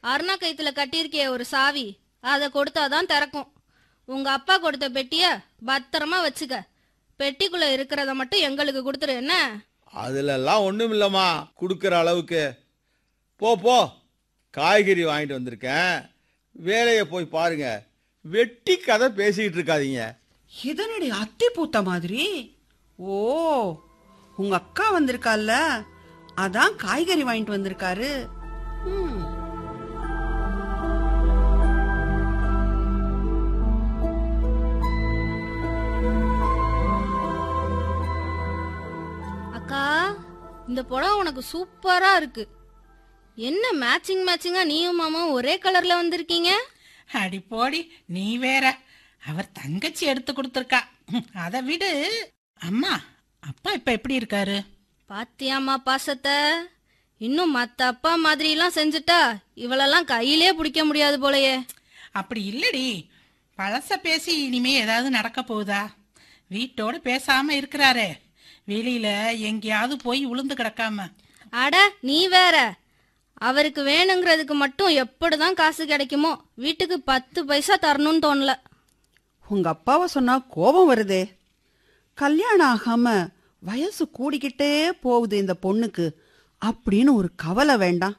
அருணா கயித்துல கட்டியிருக்கிய ஒரு சாவி அதை கொடுத்தாதான் திறக்கும் உங்க அப்பா கொடுத்த பெட்டிய பத்திரமா வச்சுக்க பெட்டிக்குள்ள இருக்கிறத மட்டும் எங்களுக்கு கொடுத்துரு என்ன அதுலெல்லாம் ஒன்றும் இல்லைம்மா கொடுக்குற அளவுக்கு போ போ காய்கறி வாங்கிட்டு வந்திருக்கேன் வேலையை போய் பாருங்க வெட்டி கதை பேசிக்கிட்டு இருக்காதீங்க இதனடி அத்தி பூத்த மாதிரி ஓ உங்க அக்கா வந்திருக்கால்ல அதான் காய்கறி வாங்கிட்டு வந்திருக்காரு ம். அக்கா இந்த புடவை உனக்கு சூப்பரா இருக்கு என்ன மேட்சிங் மேட்சிங்கா நீயும் மாமாவும் ஒரே கலர்ல வந்திருக்கீங்க அடி போடி நீ வேற அவர் தங்கச்சி எடுத்து கொடுத்துருக்கா அதை விடு அம்மா அப்பா இப்ப எப்படி இருக்காரு பாத்தியாம்மா பாசத்தை இன்னும் மத்த அப்பா மாதிரிலாம் செஞ்சுட்டா இவளெல்லாம் கையிலே பிடிக்க முடியாது போலயே அப்படி இல்லடி பழச பேசி இனிமே ஏதாவது நடக்க போகுதா வீட்டோட பேசாம இருக்கிறாரே வெளியில எங்கேயாவது போய் உளுந்து கிடக்காம அட நீ வேற அவருக்கு வேணுங்கிறதுக்கு மட்டும் எப்படிதான் காசு கிடைக்குமோ வீட்டுக்கு பத்து பைசா தரணும்னு தோணல உங்க அப்பாவை சொன்னா கோபம் வருதே கல்யாணம் ஆகாம வயசு கூடிக்கிட்டே போகுது இந்த பொண்ணுக்கு அப்படின்னு ஒரு கவலை வேண்டாம்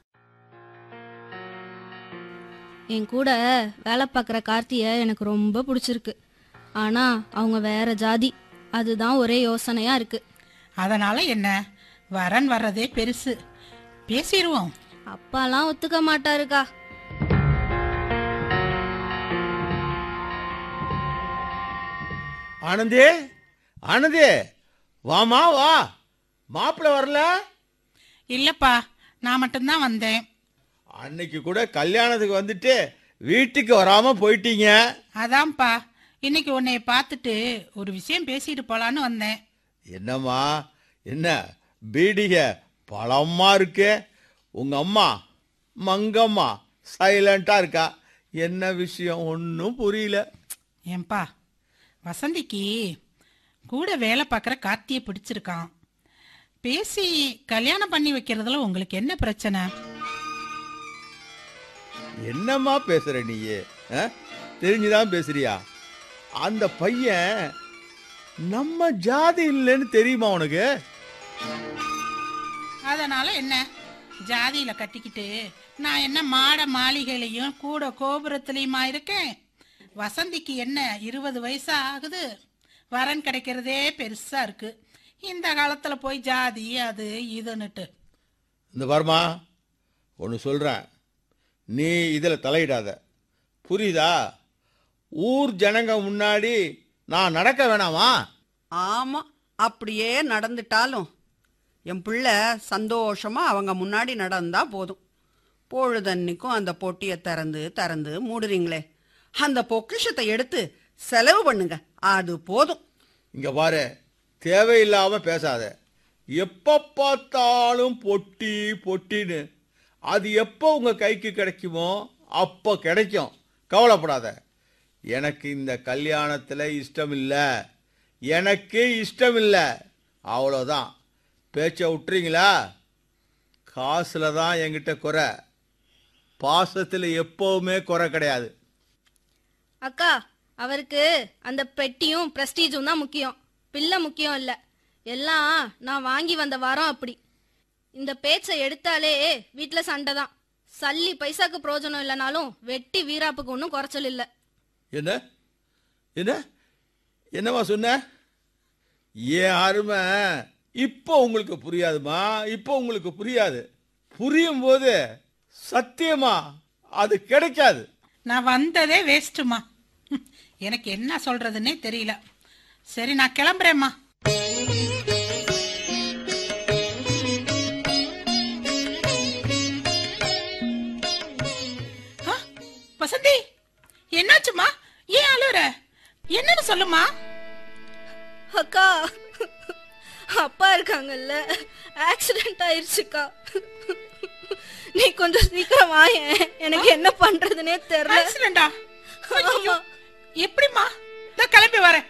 என் கூட வேலை பார்க்குற கார்த்தியை எனக்கு ரொம்ப பிடிச்சிருக்கு ஆனா அவங்க வேற ஜாதி அதுதான் ஒரே யோசனையா இருக்கு அதனால என்ன வரன் வர்றதே பெருசு பேசிடுவோம் அப்பாலாம் ஒத்துக்க மாட்டாருக்கா ஆனந்தே ஆனந்தே வாமா வா மாப்பிள்ளை வரல இல்லப்பா நான் மட்டும்தான் வந்தேன் அன்னைக்கு கூட கல்யாணத்துக்கு வந்துட்டு வீட்டுக்கு வராம போயிட்டீங்க அதான்ப்பா இன்னைக்கு உன்னைய பார்த்துட்டு ஒரு விஷயம் பேசிட்டு போலான்னு வந்தேன் என்னம்மா என்ன பீடிக பழமா இருக்கு உங்க அம்மா மங்கம்மா சைலண்டா இருக்கா என்ன விஷயம் ஒன்றும் புரியல ஏன்பா வசந்திக்கு கூட வேலை பார்க்குற கார்த்தியை பிடிச்சிருக்கான் பேசி கல்யாணம் பண்ணி வைக்கிறதுல உங்களுக்கு என்ன பிரச்சனை என்னம்மா பேசுற நீயே ஆ? தெரிஞ்சுதான் பேசுறியா அந்த பையன் நம்ம ஜாதி இல்லைன்னு தெரியுமா உனக்கு அதனால என்ன ஜாதியில கட்டிக்கிட்டு நான் என்ன மாட மாளிகையிலையும் கூட கோபுரத்துலயுமா இருக்கேன் வசந்திக்கு என்ன இருபது வயசா ஆகுது வரன் கிடைக்கிறதே பெருசா இருக்கு இந்த காலத்துல போய் ஜாதி அது இதுன்னுட்டு இந்த வர்மா ஒன்று சொல்கிறேன் நீ இதில் தலையிடாத புரியுதா ஊர் ஜனங்க முன்னாடி நான் நடக்க வேணாமா ஆமா அப்படியே நடந்துட்டாலும் என் பிள்ளை சந்தோஷமா அவங்க முன்னாடி நடந்தா போதும் பொழுதன்னைக்கும் அந்த பொட்டியை திறந்து திறந்து மூடுறீங்களே அந்த பொக்கிஷத்தை எடுத்து செலவு பண்ணுங்க அது போதும் இங்கே பாரு தேவையில்லாம பேசாத எப்போ பார்த்தாலும் பொட்டி பொட்டின்னு அது எப்போ உங்கள் கைக்கு கிடைக்குமோ அப்போ கிடைக்கும் கவலைப்படாத எனக்கு இந்த கல்யாணத்தில் இஷ்டம் இல்லை எனக்கு இஷ்டம் இல்லை அவ்வளோதான் பேச்சை விட்டுறீங்களா காசில் தான் என்கிட்ட குறை பாசத்தில் எப்போவுமே குறை கிடையாது அக்கா அவருக்கு அந்த பெட்டியும் பிரஸ்டீஜும் தான் முக்கியம் பிள்ளை முக்கியம் இல்ல எல்லாம் நான் வாங்கி வந்த வாரம் அப்படி இந்த பேச்சை எடுத்தாலே வீட்ல சண்டை தான் சல்லி பைசாக்கு பிரயோஜனம் இல்லைனாலும் வெட்டி வீராப்புக்கு ஒன்றும் குறைச்சல் இல்லை என்ன என்ன என்னம்மா சொன்ன ஏன் அருமை இப்போ உங்களுக்கு புரியாதுமா இப்போ உங்களுக்கு புரியாது புரியும் போது சத்தியமா அது கிடைக்காது நான் வந்ததே வேஸ்ட்டுமா எனக்கு என்ன சொல்றதுன்னே தெரியல சரி நான் கிளம்புறேம்மா ஆ, வசந்தி என்னாச்சுமா ஏன் அழுற என்னன்னு சொல்லுமா அக்கா அப்பா இருக்காங்கல்ல ஆக்சிடென்ட் ஆயிருச்சுக்கா நீ கொஞ்சம் சீக்கிரம் வாயேன் எனக்கு என்ன பண்றதுனே தெரியல ஆக்சிடென்டா ஐயோ எப்படிம்மா நான் கிளம்பி வரேன்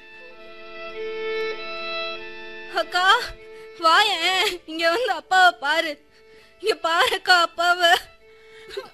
அக்கா வாயேன் இங்க வந்து அப்பாவை பாரு இங்க பாருக்கா அப்பாவை